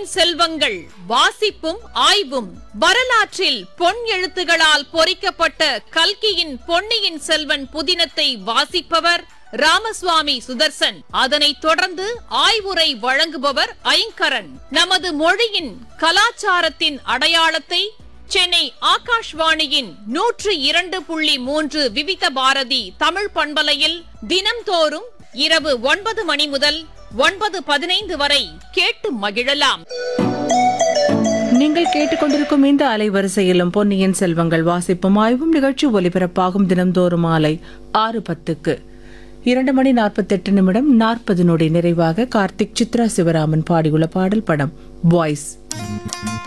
செல்வங்கள் வாசிப்பும் ஆய்வும் வரலாற்றில் பொன் எழுத்துகளால் பொறிக்கப்பட்ட கல்கியின் பொன்னியின் செல்வன் புதினத்தை வாசிப்பவர் ராமசுவாமி சுதர்சன் அதனைத் தொடர்ந்து ஆய்வுரை வழங்குபவர் ஐங்கரன் நமது மொழியின் கலாச்சாரத்தின் அடையாளத்தை சென்னை ஆகாஷ்வாணியின் நூற்று இரண்டு புள்ளி மூன்று விவித பாரதி தமிழ் பண்பலையில் தினம்தோறும் இரவு ஒன்பது மணி முதல் ஒன்பது பதினைந்து வரை கேட்டு மகிழலாம் நீங்கள் கேட்டுக்கொண்டிருக்கும் இந்த அலைவரிசையிலும் பொன்னியின் செல்வங்கள் வாசிப்பும் ஆய்வும் நிகழ்ச்சி ஒலிபரப்பாகும் தினம்தோறும் மாலை ஆறு பத்துக்கு இரண்டு மணி நாற்பத்தெட்டு நிமிடம் நாற்பது நொடி நிறைவாக கார்த்திக் சித்ரா சிவராமன் பாடியுள்ள பாடல் படம் வாய்ஸ்